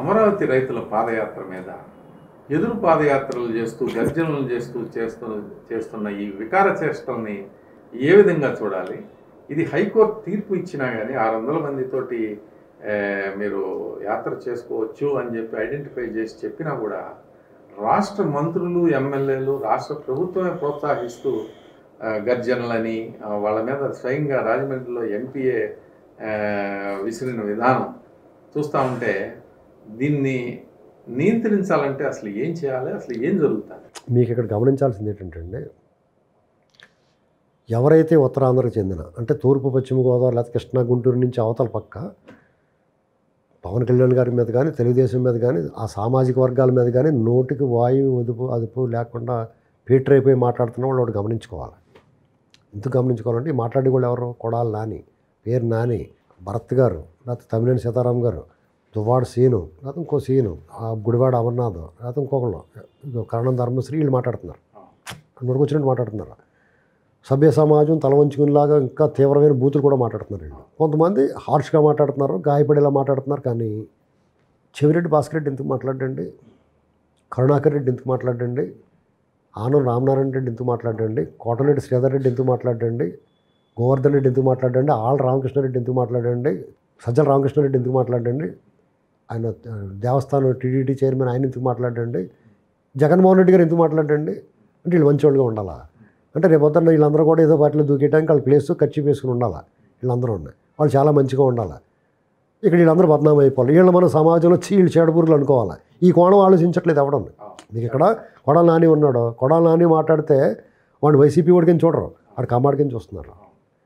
అమరావతి రైతుల పాదయాత్ర మీద ఎదురు పాదయాత్రలు చేస్తూ గర్జనలు చేస్తూ చేస్తూ చేస్తున్న ఈ వికార చేష్టల్ని ఏ విధంగా చూడాలి ఇది హైకోర్టు తీర్పు ఇచ్చినా కానీ ఆరు వందల మందితోటి ఏ, మీరు యాత్ర చేసుకోవచ్చు అని చెప్పి ఐడెంటిఫై చేసి చెప్పినా కూడా రాష్ట్ర మంత్రులు ఎమ్మెల్యేలు రాష్ట్ర ప్రభుత్వమే ప్రోత్సహిస్తూ ఆ, గర్జనలని ఆ, వాళ్ళ మీద స్వయంగా రాజమండ్రిలో ఎంపీఏ విసిరిన విధానం చూస్తూ ఉంటే దీన్ని నియంత్రించాలంటే అసలు ఏం చేయాలి అసలు ఏం జరుగుతుంది మీకు ఇక్కడ గమనించాల్సింది ఏంటంటే అండి ఎవరైతే ఉత్తరాంధ్రకు చెందిన అంటే తూర్పు పశ్చిమ గోదావరి లేదా కృష్ణా గుంటూరు నుంచి అవతల పక్క పవన్ కళ్యాణ్ గారి మీద కానీ తెలుగుదేశం మీద కానీ ఆ సామాజిక వర్గాల మీద కానీ నోటికి వాయువు అదుపు అదుపు లేకుండా పీటర్ అయిపోయి మాట్లాడుతున్న వాళ్ళు ఒకటి గమనించుకోవాలి ఎందుకు గమనించుకోవాలంటే ఈ మాట్లాడే వాళ్ళు ఎవరు కొడాలి నాని పేరు నాని భరత్ గారు లేకపోతే తమిళని సీతారాం గారు దువ్వాడ సీను లేకపోతే ఇంకో సీను ఆ గుడివాడ అమర్నాథ్ లేకపోతే ఇంకొకళ్ళు ఇదిగో కరణం ధర్మశ్రీ వీళ్ళు మాట్లాడుతున్నారు నోటికి వచ్చినట్టు మాట్లాడుతున్నారు సభ్య సమాజం తలవంచుకునేలాగా ఇంకా తీవ్రమైన బూతులు కూడా మాట్లాడుతున్నారు వీళ్ళు కొంతమంది హార్ష్గా మాట్లాడుతున్నారు గాయపడేలా మాట్లాడుతున్నారు కానీ చెవిరెడ్డి భాస్కర్ రెడ్డి ఎందుకు మాట్లాడండి కరుణాకర్ రెడ్డి ఎందుకు మాట్లాడండి ఆనం రామనారాయణ రెడ్డి ఎందుకు మాట్లాడండి కోటరెడ్డి శ్రీధర్ రెడ్డి ఎందుకు మాట్లాడండి గోవర్ధన్ రెడ్డి ఎందుకు మాట్లాడండి ఆళ్ళ రామకృష్ణారెడ్డి ఎందుకు మాట్లాడండి సజ్జల రామకృష్ణారెడ్డి ఎందుకు మాట్లాడండి ఆయన ఆ, దేవస్థానం టీడీటీ చైర్మన్ ఆయన ఎందుకు మాట్లాడండి జగన్మోహన్ రెడ్డి గారు ఎందుకు మాట్లాడండి అంటే వీళ్ళు మంచివాళ్ళుగా ఉండాలా అంటే రేపు పొద్దున్న వీళ్ళందరూ కూడా ఏదో పార్టీలో దూకేయడానికి వాళ్ళ ప్లేస్ ఖర్చు వేసుకుని ఉండాలా వీళ్ళందరూ ఉన్నాయి వాళ్ళు చాలా మంచిగా ఉండాలి ఇక్కడ వీళ్ళందరూ బదనాం అయిపోవాలి వీళ్ళు మన సమాజంలో చీ వీళ్ళు చెడబురులు అనుకోవాలి ఈ కోణం ఆలోచించట్లేదు ఎవడం మీకు ఇక్కడ కొడాల నాని ఉన్నాడు కొడాల నాని మాట్లాడితే వాడు వైసీపీ వాడికి చూడరు వాడు కమ్మాడికి చూస్తున్నారు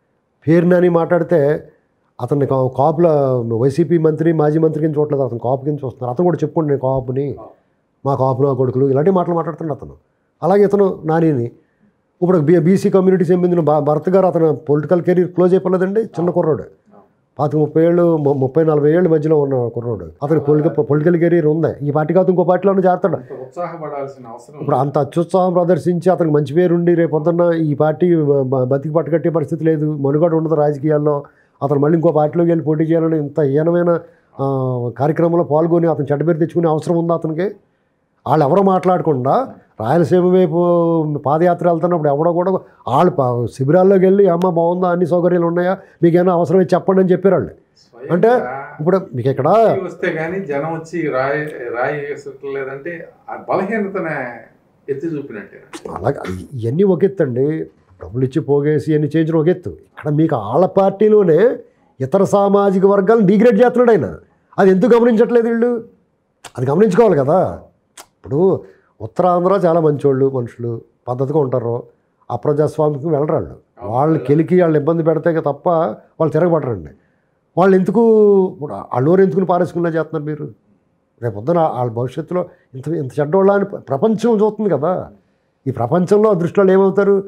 పేరు నాని మాట్లాడితే అతన్ని కా- కాపుల వైసీపీ మంత్రి మాజీ మంత్రి కింద చూడలేదు అతను కాపు కింద చూస్తున్నారు అతను కూడా చెప్పుకోండి నేను కాపుని మా కాపు నా కొడుకులు ఇలాంటి మాటలు మాట్లాడుతున్నాడు అతను అలాగే ఇతను నానిని ఇప్పుడు బీ బీసీ కమ్యూనిటీ చెందిన భ- భరత్ గారు అతను పొలిటికల్ కెరీర్ క్లోజ్ అయిపోలేదండి చిన్న కుర్రోడు పాతిక ముప్పై ఏళ్ళు ము- ముప్పై నలభై ఏళ్ళ మధ్యలో ఉన్న కుర్రోడు అతనికి పొలిటికల్ పొలిటికల్ కెరీర్ ఉంది ఈ పార్టీ కాదు ఇంకో పార్టీలోనే చేస్తాడు అంత ఉత్సాహపడాల్సిన అవసరం ఇప్పుడు అంత అత్యుత్సాహం ప్రదర్శించి అతనికి మంచి పేరుండి రేపు పొద్దున్న ఈ పార్టీ బ- బ- బతికి పట్టుకట్టే పరిస్థితి లేదు మనుగడ ఉండదు రాజకీయాల్లో అతను మళ్ళీ ఇంకో పార్టీలోకి వెళ్ళి పోటీ చేయాలని ఇంత హీనమైన ఆ, కార్యక్రమంలో పాల్గొని అతను చెడ్డ పేరు తెచ్చుకునే అవసరం ఉందా అతనికి వాళ్ళు ఎవరో మాట్లాడకుండా రాయలసీమ వైపు పాదయాత్ర వెళ్తున్నప్పుడు ఎవడో కూడా వాళ్ళు ప- శిబిరాల్లోకి వెళ్ళి అమ్మ బాగుందా అన్ని సౌకర్యాలు ఉన్నాయా మీకేమైనా అవసరమే చెప్పండి అని చెప్పారు వాళ్ళు స్వయంగా అంటే ఇప్పుడు మీకు ఇక్కడ రాయి వస్తే గానీ జనం వచ్చి రాయి రాయి వేసట్లేదంటే ఆ బలహీనతనే ఎత్తి చూపినట్టే అలాగే ఇవన్నీ ఒక ఎత్తు అండి డబ్బులు ఇచ్చి పోగేసి అన్ని చేయించడం ఒక ఎత్తు ఇక్కడ మీకు ఆళ్ళ పార్టీలోనే ఇతర సామాజిక వర్గాలను డిగ్రేడ్ చేస్తున్నాడు ఆయన అది ఎందుకు గమనించట్లేదు వీళ్ళు అది గమనించుకోవాలి కదా ఇప్పుడు ఉత్తరాంధ్ర చాలా మంచోళ్ళు మనుషులు పద్ధతిగా ఉంటారు అప్రజాస్వామికం వెళ్ళరు వాళ్ళు వాళ్ళు కెలికి వాళ్ళు ఇబ్బంది పెడితే తప్ప వాళ్ళు తిరగబడరండి వాళ్ళు ఎందుకు ఇప్పుడు అల్లూరు ఎందుకుని పారేసుకున్నా చేస్తున్నారు మీరు రేపు పొద్దున వాళ్ళ భవిష్యత్తులో ఇంత ఇంత చెడ్డోళ్ళ అని ప్రపంచం చూస్తుంది కదా ఈ ప్రపంచంలో దృష్టిలో ఏమవుతారు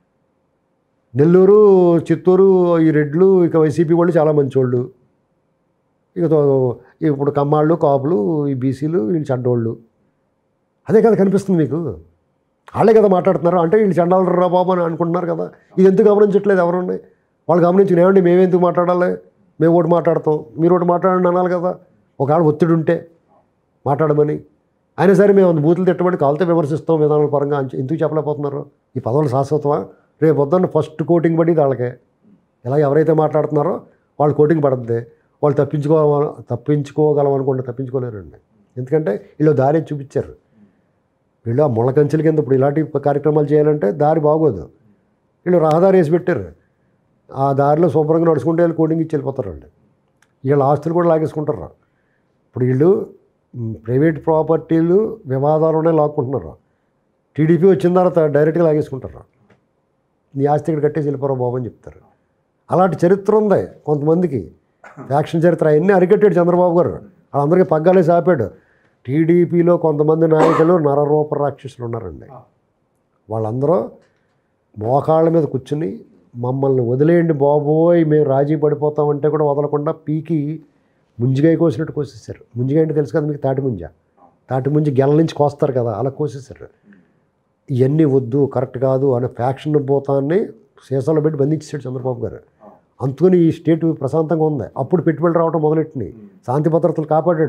నెల్లూరు చిత్తూరు ఈ రెడ్లు ఇక వైసీపీ వాళ్ళు చాలా మంచోళ్ళు ఇక తో- ఇప్పుడు కమ్మాళ్ళు కాపులు ఈ బీసీలు వీళ్ళు చెడ్డోళ్ళు అదే కదా కనిపిస్తుంది మీకు వాళ్ళే కదా మాట్లాడుతున్నారు అంటే వీళ్ళు చండాలు రా బాబు అని అనుకుంటున్నారు కదా ఇది ఎందుకు గమనించట్లేదు ఎవరున్నాయి వాళ్ళు గమనించి ఏమండి మేమెందుకు మాట్లాడాలి మేము ఒకటి మాట్లాడతాం మీరు ఒకటి మాట్లాడండి అనాలి కదా ఒకవేళ ఒత్తిడి ఉంటే మాట్లాడమని అయినా సరే మేము అంత బూతులు తిట్టబడి కాలితే విమర్శిస్తాం విధానాల పరంగా అని ఎందుకు చెప్పలేకపోతున్నారు ఈ పదవులు శాశ్వతమా రేపు పొద్దున్న ఫస్ట్ కోటింగ్ పడింది వాళ్ళకే ఇలా ఎవరైతే మాట్లాడుతున్నారో వాళ్ళు కోటింగ్ పడుద్ది వాళ్ళు తప్పించుకో తప్పించుకోగలం అనుకుంటే తప్పించుకోలేరండి ఎందుకంటే వీళ్ళు దారి చూపించారు వీళ్ళు ఆ ముళ్ళకంచెల కింద ఇప్పుడు ఇలాంటి కార్యక్రమాలు చేయాలంటే దారి బాగోదు వీళ్ళు రహదారి వేసి పెట్టారు ఆ దారిలో శుభ్రంగా నడుచుకుంటే వీళ్ళు కోటింగ్ ఇచ్చి వెళ్ళిపోతారండి వీళ్ళ ఆస్తులు కూడా లాగేసుకుంటారు ఇప్పుడు వీళ్ళు మ్, ప్రైవేట్ ప్రాపర్టీలు వివాదాలునే లాక్కుంటున్నారు టీడీపీ వచ్చిన తర్వాత డైరెక్ట్గా లాగేసుకుంటారు నీ ఆస్తి ఇక్కడ కట్టేసి వెళ్ళిపోరా బాబు అని చెప్తారు అలాంటి చరిత్ర ఉంది కొంతమందికి ఫ్యాక్షన్ చరిత్ర అవన్నీ అరికట్టాడు చంద్రబాబు గారు వాళ్ళందరికీ పగ్గాలేసి ఆపాడు టీడీపీలో కొంతమంది నాయకులు నరరూప రాక్షసులు ఉన్నారండి వాళ్ళందరూ మోకాళ్ళ మీద కూర్చుని మమ్మల్ని వదిలేయండి బాబోయ్ మేము రాజీ పడిపోతామంటే కూడా వదలకుండా పీకి ముంజిగాయ కోసినట్టు కోసేసారు ముంజిగాయ అంటే తెలుసు కదా మీకు తాటి ముంజ తాటి ముంజి గెల నుంచి కోస్తారు కదా అలా కోసేసారు ఇవన్నీ వద్దు కరెక్ట్ కాదు అనే ఫ్యాక్షన్ భూతాన్ని సీసాలో పెట్టి బంధించాడు చంద్రబాబు గారు అందుకని ఈ స్టేట్ ప్రశాంతంగా ఉంది అప్పుడు పెట్టుబడులు రావడం మొదలెట్టినాయి శాంతి భద్రతలు కాపాడాడు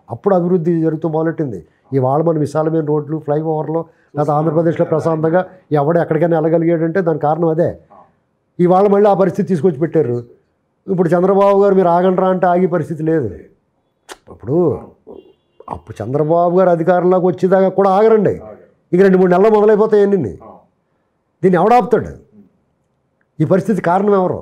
అప్పుడు అభివృద్ధి జరుగుతూ మొదలెట్టింది ఇవాళ మన విశాలమైన రోడ్లు ఫ్లైఓవర్లు లేదా ఆంధ్రప్రదేశ్లో ప్రశాంతంగా ఎవడు ఎక్కడికైనా వెళ్ళగలిగాడంటే దాని కారణం అదే ఇవాళ మళ్ళీ ఆ పరిస్థితి తీసుకొచ్చి పెట్టారు ఇప్పుడు చంద్రబాబు గారు మీరు ఆగండ్రా అంటే ఆగే పరిస్థితి లేదు ఇప్పుడు అప్పుడు చంద్రబాబు గారు అధికారంలోకి వచ్చేదాకా కూడా ఆగరండి ఇక రెండు మూడు నెలలు మొదలైపోతాయి అన్ని దీన్ని ఎవడాపుతాడు ఈ పరిస్థితి కారణం ఎవరు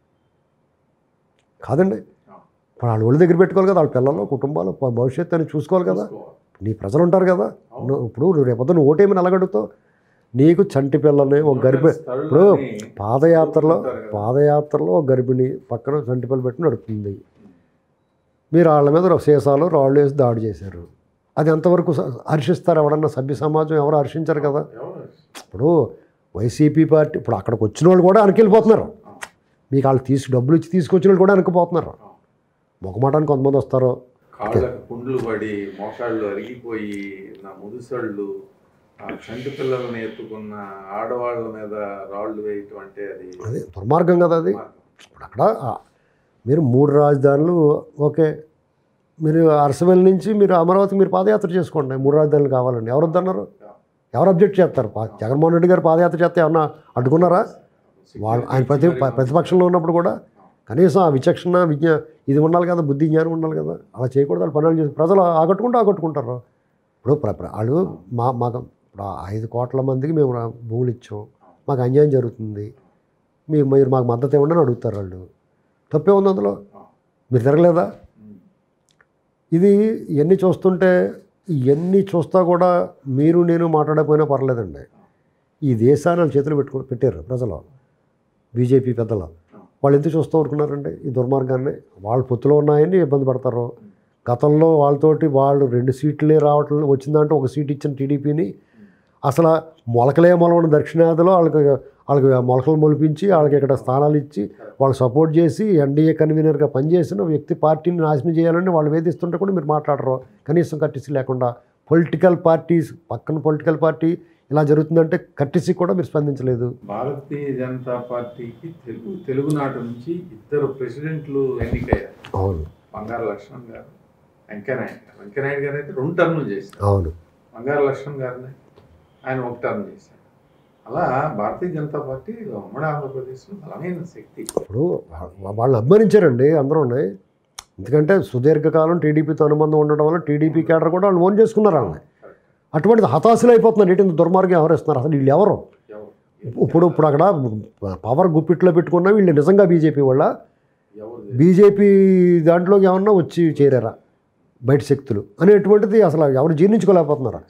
కాదండి ఇప్పుడు వాళ్ళ ఒళ్ళు దగ్గర పెట్టుకోవాలి కదా వాళ్ళ పిల్లలు కుటుంబాలు ప- భవిష్యత్తు అని చూసుకోవాలి కదా నీ ప్రజలు ఉంటారు కదా నువ్వు- ఇప్పుడు నువ్వు రేపొద్దున ఓటేమని అలగడుతావు నీకు చంటి పిల్లని ఒక గర్భి ఇప్పుడు పాదయాత్రలో పాదయాత్రలో ఒక గర్భిణి పక్కన చంటి పిల్ల పెట్టి నడుపుతుంది మీరు వాళ్ళ మీద సీసాలు రాళ్ళు వేసి దాడి చేశారు అది ఎంతవరకు స- హర్షిస్తారు ఎవడన్నా సభ్య సమాజం ఎవరు హర్షించరు కదా ఇప్పుడు వైసీపీ పార్టీ ఇప్పుడు అక్కడికి వచ్చిన వాళ్ళు కూడా వెనకెళ్ళిపోతున్నారు మీకు వాళ్ళు తీసి డబ్బులు ఇచ్చి తీసుకొచ్చిన వాళ్ళు కూడా వెనక్కిపోతున్నారు మొగమాటానికి కొంతమంది వస్తారు కాళ్ళకు కుండ్లు పడి మోకాళ్ళు అరిగిపోయి నా ముదుసళ్ళు ఆ చంటి పిల్లల్ని ఎత్తుకున్న ఆడవాళ్ళ మీద రాళ్ళు వేయటం అంటే అది అది దుర్మార్గం కదా అది ఇప్పుడు అక్కడ ఆ, మీరు మూడు రాజధానులు ఓకే మీరు అరసవెల్లి నుంచి మీరు అమరావతి మీరు పాదయాత్ర చేసుకోండి మూడు రాజధానులు కావాలండి ఎవరు వద్దన్నారు ఎవరు అబ్జెక్ట్ చేస్తారు పా- జగన్మోహన్ రెడ్డి గారు పాదయాత్ర చేస్తే ఏమన్నా అడ్డుకున్నారా వాళ్ళు ఆయన ప్రతి ప- ప్రతిపక్షంలో ఉన్నప్పుడు కూడా కనీసం ఆ విచక్షణ విజ్ఞ ఇది ఉండాలి కదా బుద్ధి జ్ఞానం ఉండాలి కదా అలా చేయకూడదు వాళ్ళు పనులు చేసి ప్రజలు ఆకట్టుకుంటూ ఆకట్టుకుంటారు ఇప్పుడు ప్ర- ప్ర- వాళ్ళు మా మాకు ఇప్పుడు ఆ ఐదు కోట్ల మందికి మేము రా- భూములు ఇచ్చాం మాకు అన్యాయం జరుగుతుంది మీ మీరు మాకు మద్దతు ఇవ్వండి అని అడుగుతారు వాళ్ళు తప్పే ఉంది అందులో మీరు తిరగలేదా ఇది ఇవన్నీ చూస్తుంటే ఇవన్నీ చూస్తా కూడా మీరు నేను మాట్లాడకపోయినా పర్లేదండి ఈ దేశాన్ని వాళ్ళ చేతులు పెట్టుకు పెట్టారు ప్రజలు బీజేపీ పెద్దలు వాళ్ళు ఎందుకు చూస్తూ ఊరుకున్నారండి ఈ దుర్మార్గాన్ని వాళ్ళ పొత్తులో ఉన్నాయని ఇబ్బంది పడతారు గతంలో వాళ్ళతోటి వాళ్ళు రెండు సీట్లే రావటం వచ్చిందంటే ఒక సీట్ ఇచ్చిన టీడీపీని అసలు మొలకలే మొలవని దక్షిణాదిలో వాళ్ళకి వాళ్ళకి మొలకలు మొలిపించి వాళ్ళకి ఇక్కడ స్థానాలు ఇచ్చి వాళ్ళు సపోర్ట్ చేసి ఎన్డీఏ కన్వీనర్గా పనిచేసిన వ్యక్తి పార్టీని నాశనం చేయాలని వాళ్ళు వేధిస్తుంటే కూడా మీరు మాట్లాడరు కనీసం కట్టిసి లేకుండా పొలిటికల్ పార్టీస్ పక్కన పొలిటికల్ పార్టీ ఇలా జరుగుతుందంటే కట్టిసి కూడా మీరు స్పందించలేదు భారతీయ జనతా పార్టీకి తెలుగు తెలుగునాడు నుంచి ఇద్దరు ప్రెసిడెంట్లు ఎన్నికయ్యారు అవును బంగారు లక్ష్మణ్ గారు వెంకయ్యనాయుడు గారు వెంకయ్యనాయుడు గారు అయితే రెండు టర్ములు చేశారు అవును బంగారు లక్ష్మణ్ గారిని ఆయన ఒక టర్మ్ చేశారు అలా భారతీయ జనతా పార్టీ ఉమ్మడి ఆంధ్రప్రదేశ్లో బలమైన శక్తి ఇప్పుడు వా- వాళ్ళని అభిమానించారండి అందరూ ఉన్నాయి ఎందుకంటే సుదీర్ఘకాలం టీడీపీతో అనుబంధం ఉండడం వల్ల టీడీపీ కేడర్ కూడా వాళ్ళు ఓన్ చేసుకున్నారు వాళ్ళని అటువంటిది హతాశులు అయిపోతున్నారు ఏంటి ఇంత దుర్మార్గం ఎవరేస్తున్నారు అసలు వీళ్ళు ఎవరు ఎవరు ఇప్పుడు ఇప్పుడు అక్కడ పవర్ గుప్పిట్లో పెట్టుకున్న వీళ్ళు నిజంగా బీజేపీ వాళ్ళ ఎవరు బీజేపీ దాంట్లోకి ఏమన్నా వచ్చి చేరారా బయట శక్తులు అనేటువంటిది అసలు ఎవరు జీర్ణించుకోలేకపోతున్నారు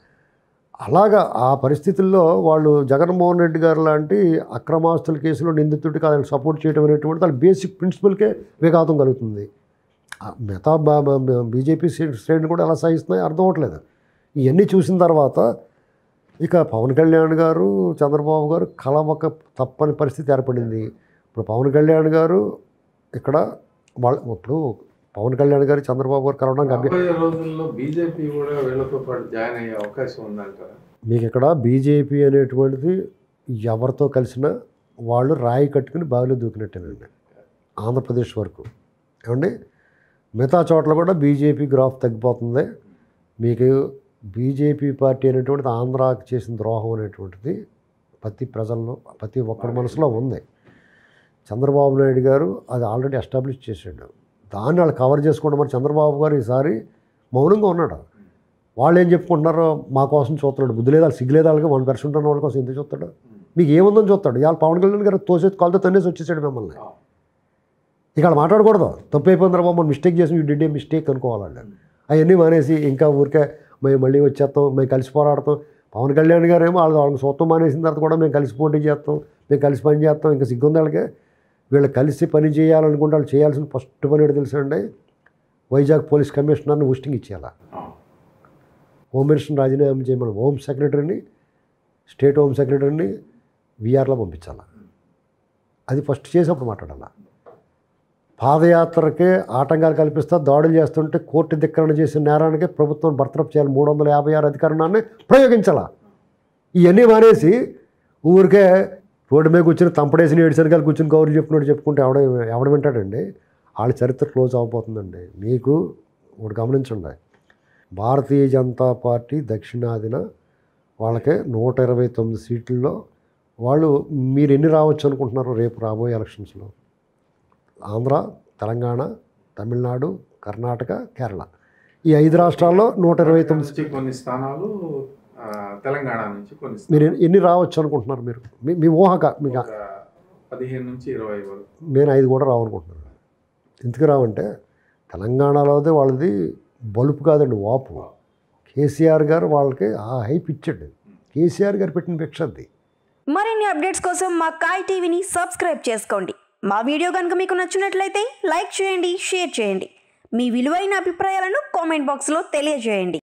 అలాగా ఆ పరిస్థితుల్లో వాళ్ళు జగన్మోహన్ రెడ్డి గారు లాంటి అక్రమాస్తుల కేసులో నిందితుడికి వాళ్ళని సపోర్ట్ చేయడం అనేటువంటి వాళ్ళ బేసిక్ ప్రిన్సిపల్కే విఘాతం కలుగుతుంది ఆ మిగతా బ- బ- బ- బీజేపీ శ్రే- శ్రేణులు కూడా ఎలా సాగిస్తున్నాయి అర్థం అవ్వట్లేదు ఇవన్నీ చూసిన తర్వాత ఇక పవన్ కళ్యాణ్ గారు చంద్రబాబు గారు కలవక తప్పని పరిస్థితి ఏర్పడింది ఇప్పుడు పవన్ కళ్యాణ్ గారు ఇక్కడ వాళ్ళ ఇప్పుడు పవన్ కళ్యాణ్ గారు చంద్రబాబు గారు కలవడానికి అభ్య రాబోయే రోజుల్లో బీజేపీ కూడా వీళ్ళతో పాటు జాయిన్ అయ్యే అవకాశం ఉందంటారా మీకు ఇక్కడ బీజేపీ అనేటువంటిది ఎవరితో కలిసినా వాళ్ళు రాయి కట్టుకుని బావిలో దూకినట్టేనండి ఆంధ్రప్రదేశ్ వరకు ఏమండి మిగతా చోట్ల కూడా బీజేపీ గ్రాఫ్ తగ్గిపోతుంది మీకు బీజేపీ పార్టీ అనేటువంటిది ఆంధ్రాకి చేసిన ద్రోహం అనేటువంటిది ప్రతి ప్రజల్లో ప్రతి ఒక్కరి మనసులో ఉంది చంద్రబాబు నాయుడు గారు అది ఆల్రెడీ ఎస్టాబ్లిష్ చేసాడు దాన్ని వాళ్ళు కవర్ చేసుకోవడం మరి చంద్రబాబు గారు ఈసారి మౌనంగా ఉన్నాడు వాళ్ళు ఏం చెప్పుకుంటున్నారో మా కోసం చూస్తున్నాడు బుద్ధి లేదా సిగ్గు లేదా వాళ్ళకి వన్ పర్సెంట్ ఉన్న వాళ్ళ కోసం ఎందుకు చూస్తాడు మీకు ఏముందని చూస్తాడు ఇవాళ పవన్ కళ్యాణ్ గారు తోసే కాలుతో తన్నేసి వచ్చేసాడు మిమ్మల్ని ఇక వాళ్ళు మాట్లాడకూడదు తప్పు అయిపోయింది బాబు మనం మిస్టేక్ చేసి డిడ్ ఏ మిస్టేక్ అనుకోవాలండి అవన్నీ మానేసి ఇంకా ఊరికే మేము మళ్ళీ వచ్చేస్తాం మేము కలిసి పోరాడతాం పవన్ కళ్యాణ్ గారు ఏమో వాళ్ళకి వాళ్ళకి సొంతం మానేసిన తర్వాత కూడా మేము కలిసి పోటీ చేస్తాం మేము కలిసి పని చేస్తాం ఇంకా సిగ్గుంది వాళ్ళకి వీళ్ళు కలిసి పని చేయాలనుకుంటే వాళ్ళు చేయాల్సిన ఫస్ట్ పని ఏంటో తెలుసండి వైజాగ్ పోలీస్ కమిషనర్ని ఉస్టింగ్ ఇచ్చేయాలి హోమ్ మినిస్టర్ని రాజీనామా చేయమని హోమ్ సెక్రటరీని స్టేట్ హోమ్ సెక్రటరీని విఆర్లో పంపించాలి అది ఫస్ట్ చేసినప్పుడు మాట్లాడాలి పాదయాత్రకే ఆటంకాలు కల్పిస్తా దాడులు చేస్తుంటే కోర్టు ధిక్కరణ చేసిన నేరానికి ప్రభుత్వం బర్తరఫ్ చేయాలి మూడు వందల యాభై ఆరు అధికారాన్ని ప్రయోగించాల ఇవన్నీ మానేసి ఊరికే రోడ్డు మీద కూర్చొని తంపడేసిన ఏడు సరికాలు కూర్చొని కౌరు చెప్పినట్టు చెప్పుకుంటే ఎవడ ఎవడ వింటాడండి వాళ్ళ చరిత్ర క్లోజ్ అవబోతుందండి మీకు ఒకటి గమనించండి భారతీయ జనతా పార్టీ దక్షిణాదిన వాళ్ళకి నూట ఇరవై తొమ్మిది సీట్లలో వాళ్ళు మీరు ఎన్ని రావచ్చు అనుకుంటున్నారు రేపు రాబోయే ఎలక్షన్స్లో ఆంధ్ర తెలంగాణ తమిళనాడు కర్ణాటక కేరళ ఈ ఐదు రాష్ట్రాల్లో నూట ఇరవై తొమ్మిది నుంచి కొన్ని స్థానాలు ఆ, తెలంగాణ నుంచి కొన్ని మీరు స్థానాలు ఎన్ని- ఎన్ని రావచ్చు అనుకుంటున్నారు మీరు మీ మీ ఊహక మీకు ఒక పదిహేను నుంచి ఇరవై వరకు నేను ఐదు కూడా రావనుకుంటున్నాను ఎందుకు రావంటే తెలంగాణలోదే వాళ్ళది బలుపు కాదండి వాపు కేసీఆర్ గారు వాళ్ళకి ఆ హైప్ ఇచ్చాడు కేసీఆర్ గారు పెట్టిన భిక్ష అది మరిన్ని అప్డేట్స్ కోసం మా కాయ్ టీవీని సబ్స్క్రైబ్ చేసుకోండి మా వీడియో కనుక మీకు నచ్చినట్లయితే లైక్ చేయండి షేర్ చేయండి మీ విలువైన అభిప్రాయాలను కామెంట్ బాక్స్లో తెలియజేయండి